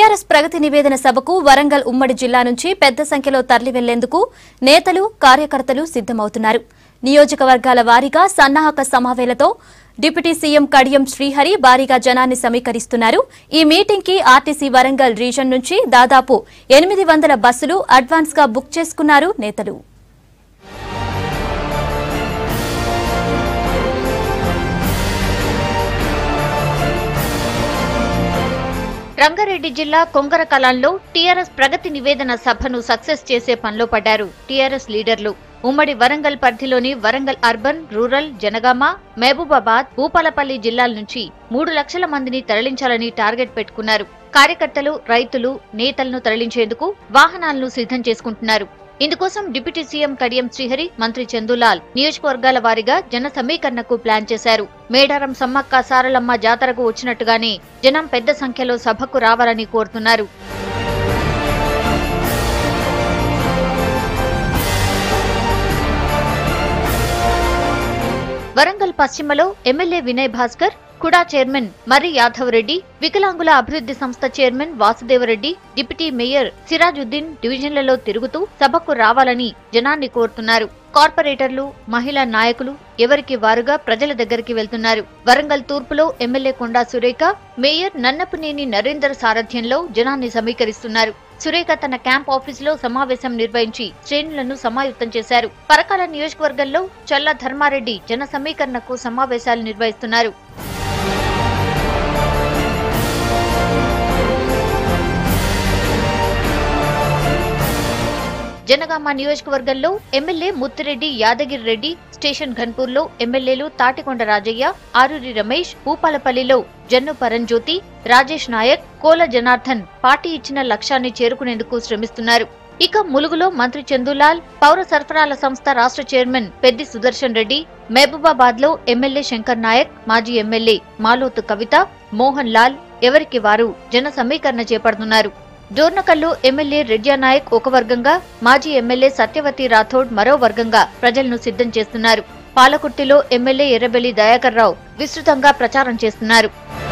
TRS ప్రగతి నివేదన సభకు వరంగల్ ఉమ్మడి జిల్లా నుంచి పెద్ద సంఖ్యలో తరలి వెళ్లేందుకు నేతలు కార్యకర్తలు సిద్దమవుతున్నారు నియోజకవర్గాల వారీగా సన్నాహక సమావేలతో డిప్యూటీ సీఎం కడియం శ్రీహరి భారీగా జనాన్ని సమీకరిస్తున్నారు ఈ మీటింగ్ కి ఆర్టీసీ వరంగల్ రీజన్ నుంచి దాదాపు ఎనిమిది వందల బస్సులు అడ్వాన్స్ గా బుక్ చేసుకున్నారు నేతలు రంగారెడ్డి జిల్లా కొంగర కలాంలో టీఆర్ఎస్ ప్రగతి నివేదన సభను సక్సెస్ చేసే పనిలో పడ్డారు టీఆర్ఎస్ లీడర్లు ఉమ్మడి వరంగల్ పరిధిలోని వరంగల్ అర్బన్ రూరల్ జనగామ మహబూబాబాద్ భూపాలపల్లి జిల్లాల నుంచి మూడు లక్షల మందిని తరలించాలని టార్గెట్ పెట్టుకున్నారు కార్యకర్తలు రైతులు నేతలను తరలించేందుకు వాహనాలను సిద్ధం చేసుకుంటున్నారు ఇందుకోసం డిప్యూటీ సీఎం కడియం శ్రీహరి మంత్రి చందులాల్ నియోజకవర్గాల వారీగా జన సమీకరణకు ప్లాన్ చేశారు మేడారం సమ్మక్క సారలమ్మ జాతరకు వచ్చినట్టుగానే జనం పెద్ద సంఖ్యలో సభకు రావాలని కోరుతున్నారు వరంగల్ పశ్చిమలో MLA Vinay Bhaskar KUDA chairman Marri Yadav Reddy వికలాంగుల అభివృద్ధి సంస్థ chairman Vasudeva Reddy deputy mayor Sirajuddin డివిజన్లలో తిరుగుతూ సభకు రావాలని జనాన్ని కోరుతున్నారు కార్పొరేటర్లు మహిళా నాయకులు ఎవరికి వారుగా ప్రజల దగ్గరికి వెళ్తున్నారు వరంగల్ తూర్పులో ఎమ్మెల్యే కొండా సురేఖ మేయర్ నన్నపనేని నరేందర్ సారథ్యంలో జనాన్ని సమీకరిస్తున్నారు సురేఖ తన క్యాంప్ ఆఫీసులో సమావేశం నిర్వహించి శ్రేణులను సమాయుక్తం చేశారు పరకాల నియోజకవర్గంలో చల్ల ధర్మారెడ్డి జన సమీకరణకు సమావేశాలు నిర్వహిస్తున్నారు జనగామ నియోజకవర్గంలో ఎమ్మెల్యే ముత్తిరెడ్డి యాదగిరి రెడ్డి స్టేషన్ ఘన్పూర్లో ఎమ్మెల్యేలు తాటికొండ రాజయ్య ఆరూరి రమేష్ భూపాలపల్లిలో జన్ను పరంజ్యోతి రాజేష్ నాయక్ కోల జనార్దన్ పార్టీ ఇచ్చిన లక్ష్యాన్ని చేరుకునేందుకు శ్రమిస్తున్నారు ఇక ములుగులో మంత్రి చందులాల్ పౌర సరఫరాల సంస్థ రాష్ట్ర చైర్మన్ పెద్ది సుదర్శన్ రెడ్డి మహబూబాబాద్ లో ఎమ్మెల్యే శంకర్ నాయక్ మాజీ ఎమ్మెల్యే మాలోతు కవిత మోహన్ లాల్ ఎవరికి వారు జన సమీకరణ చేపడుతున్నారు డోర్నకల్లు ఎమ్మెల్యే రెడ్యా నాయక్ ఒక వర్గంగా మాజీ ఎమ్మెల్యే సత్యవతి రాథోడ్ మరో వర్గంగా ప్రజలను సిద్ధం చేస్తున్నారు పాలకుర్తిలో ఎమ్మెల్యే ఎర్రబెల్లి దయాకర్ రావు విస్తృతంగా ప్రచారం చేస్తున్నారు